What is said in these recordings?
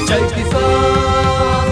జై కిసాన్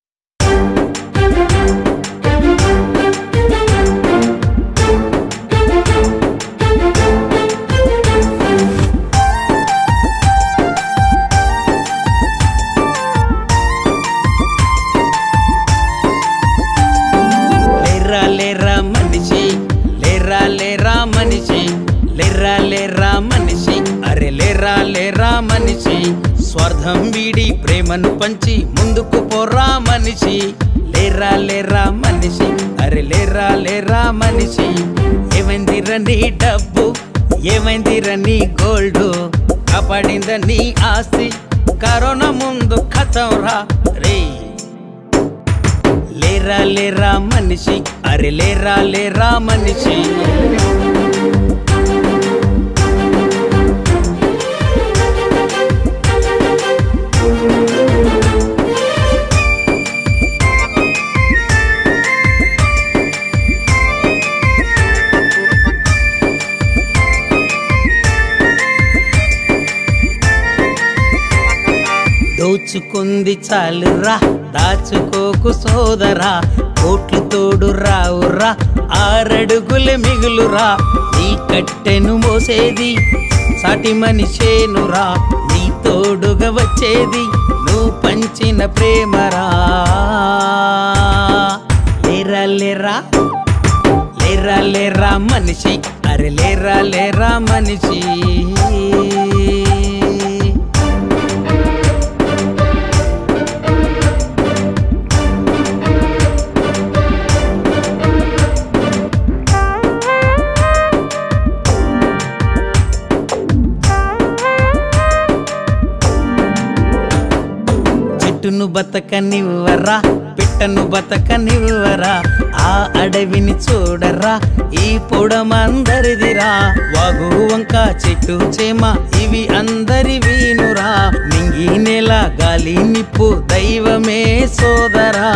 లేరా లేరా మనిషి లేరా లేరా మనిషి లేరా లేరా మనిషి అరే లేరా లేరా మనిషి స్వార్థం వీడి ప్రేమను పంచి ముందుకు పోరా మనిషి లేరా లేరా మనిషి అరే లేరా లేరా మనిషి ఏమైందిరా నీ డబ్బు ఏమైందిరా నీ గోల్డ్ కాపాడిందా నీ ఆస్తి కరోనా ముందు ఖతం రా రే లేరా లేరా మనిషి అరే లేరా లేరా మనిషి దోచుకుంది చాలురా దాచుకోకు సోదరా కోట్లు తోడు రావురా ఆరడుగుల మిగులురా నీ కట్టెను మోసేది సాటి మనిషేనురా నీ తోడుగా వచ్చేది నువ్వు పంచిన ప్రేమరా లేరా లేరా లేరా లేరా మనిషి అరే లేరా లేరా మనిషి చెట్టును బతకనివ్వరా పిట్టను బతకనివ్వరా ఆ అడవిని చూడరా ఈ పొడమందరిదిరా వాగు వంక చెట్టు చేమ ఇవి అందరి వీనురా నింగి నెల గాలి నిప్పు దైవమే సోదరా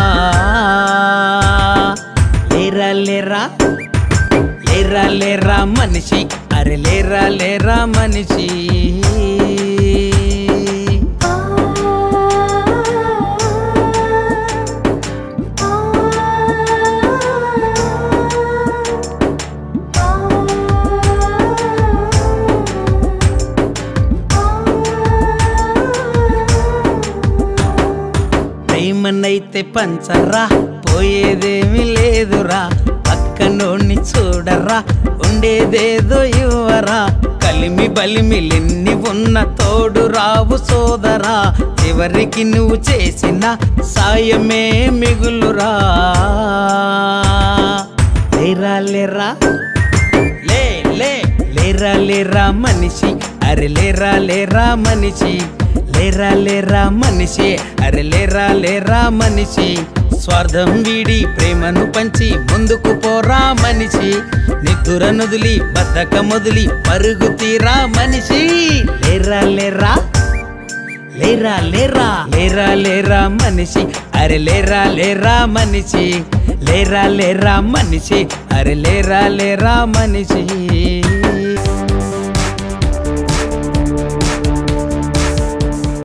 లేరా లేరా లేరా లేరా మనిషి అరే లేరా లేరా మనిషి ప్రేమనైతే పంచరా పోయేదేమి లేదురా పక్కనోణ్ణి చూడరా ఉండేదేదో ఇవ్వరా కలిమి బలిమిలెన్ని ఉన్న తోడు రావు సోదరా చివరికి నువ్వు చేసిన సాయమే మిగులురా లేరా లేరా లే లే లేరా లేరా మనిషి అరే లేరా లేరా మనిషి లేరా లేరా మనిషి అరే లేరా లేరా మనిషి స్వార్థం వీడి ప్రేమను పంచి ముందుకు పోరా మనిషి నిద్దుర నదులి బద్దక మొదలి పరుగు తీరా మనిషి లేరా లేరా లేరా లేరా లేరా లేరా మనిషి అరే లేరా లేరా మనిషి లేరా లేరా మనిషి అరే లేరా లేరా మనిషి